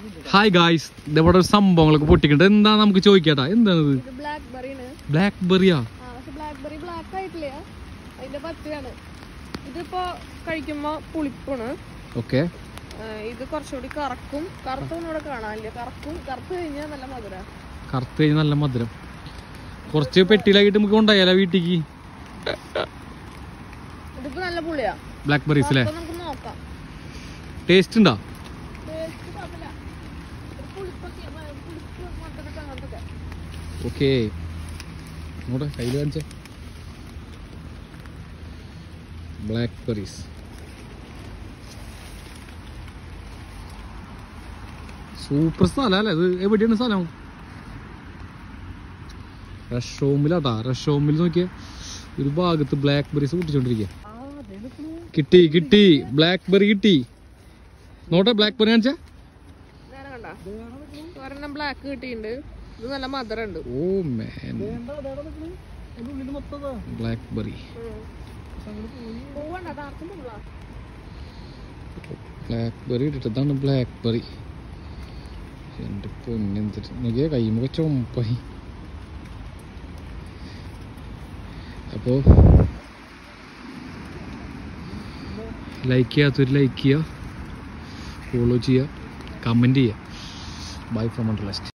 hi guys ഇവിടെ ഒരു സംഭവങ്ങളൊക്കെ പൊട്ടിക്കണ്ട എന്താ നമുക്ക് ചോദിക്കട്ടാ എന്താണിത് ഇത് ബ്ലാക്ക് ബെറിയാണ് ബ്ലാക്ക് ബെറിയാ ആ പക്ഷെ ബ്ലാക്ക് ബെറി ബ്ലാക്ക് ആയിട്ടില്ല അതിന്റെ പച്ചയാണ് ഇതിപ്പോ കഴിക്കുമ്പോ പുളിപ്പാണ് ഓക്കെ ആ, ഇത് കുറച്ചുകൂടി കറക്കും കറുത്തൊന്നും ഇവിടെ കാണാനില്ല കറക്കും കറുത്ത് കഴിഞ്ഞാൽ നല്ല മധുര കറുത്ത് കഴിഞ്ഞ് നല്ല മധുരം കുറച്ച് പെട്ടിയിലാക്കിട്ട് നമുക്ക് കൊണ്ടുപോയാലോ വീട്ടിക്ക് ഇതിപ്പോ നല്ല പുളിയാ ബ്ലാക്ക് ബെറീസ് അല്ലേ അപ്പൊ നമുക്ക് നോക്കാം ടേസ്റ്റ് ഉണ്ടോ ടേസ്റ്റ് കുഴപ്പമില്ല ഒരു പുളിപ്പൊക്കെ ആ, പുളിപ്പ് മധുരമൊക്കെ അങ്ങനത്തെ ഓക്കെ ഇങ്ങോട്ടെ കയ്യിൽ കാണിച്ചേ ബ്ലാക്ക് ബെറീസ് സൂപ്പർ സ്ഥലം അല്ലേ ഇത് എവിടെയാണ് സ്ഥലം റഷ് ഹോമിലാട്ടാ റഷ് ഹോമിൽ നോക്കിയ ഒരു ഭാഗത്ത് ബ്ലാക്ക് ബെറീസ് പൊട്ടിച്ചോണ്ടിരിക്കുക കിട്ടി കിട്ടി ബ്ലാക്ക് ബെറി കിട്ടി നോട്ടെ ബ്ലാക്ക് ബെറി കാണിച്ചാ നേരെ കണ്ട ഒരെണ്ണം ബ്ലാക്ക് കിട്ടിയിട്ടുണ്ട് ഇത് നല്ല മധുരം ഉണ്ട് ഓ മാൻ ബ്ലാക്ക് ബെറി പൂവണ്ട താർക്കും പൂളാ ബ്ലാക്ക് ബെറി ഇട്ടിട്ടതാണ് ബ്ലാക്ക് ബെറി എൻ്റെ പൊന്നെന്തിട്ട് നോക്കിയാ കൈമുഖ ചുമപ്പായി അപ്പോൾ ലൈക്ക് ചെയ്യാത്തൊരു ലൈക്ക് ചെയ്യുക ഫോളോ ചെയ്യുക കമൻറ്റ് ചെയ്യുക ബൈ ഫ്രം അണ്ടർലസ്റ്റ്